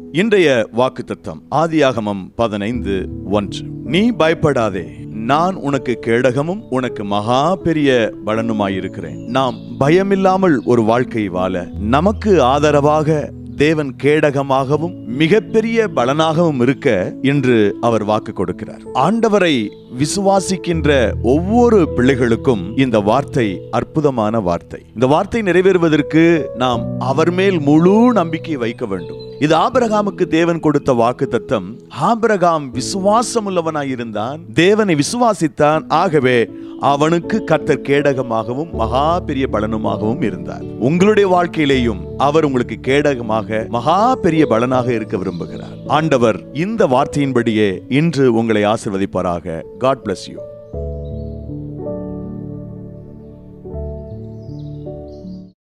இன்றைய வாக்குத்தத்தம் ஆதியாகமம் பதினைந்து ஒன்று நீ பயப்படாதே நான் உனக்கு கேடகமும் உனக்கு மகா பெரிய பலனுமாயிருக்கிறேன் நாம் பயமில்லாமல் ஒரு வாழ்க்கை வாழ நமக்கு ஆதரவாக தேவன் கேடகமாகவும் மிகப்பெரிய பலனாகவும் இருக்க இன்று அவர் வாக்கு கொடுக்கிறார் ஆண்டவரை விசுவாசிக்கின்ற ஒவ்வொரு பிள்ளைகளுக்கும் இந்த வார்த்தை அற்புதமான வார்த்தை இந்த வார்த்தை நிறைவேறுவதற்கு நாம் அவர் மேல் முழு நம்பிக்கை வைக்க வேண்டும் இது ஆபிரகாமுக்கு தேவன் கொடுத்த வாக்கு தத்தம் ஆபிரகாம் விசுவாசம் உள்ளவனாய் இருந்தான் தேவனை விசுவாசித்தான் ஆகவே அவனுக்கு கத்தர் கேடகமாகவும் மகா பெரிய பலனுமாகவும் இருந்தார் உங்களுடைய வாழ்க்கையிலேயும் அவர் உங்களுக்கு கேடகமாக மகா பெரிய பலனாக இருக்க விரும்புகிறார் ஆண்டவர் இந்த வார்த்தையின்படியே இன்று உங்களை ஆசிர்வதிப்பாராக காட் bless யூ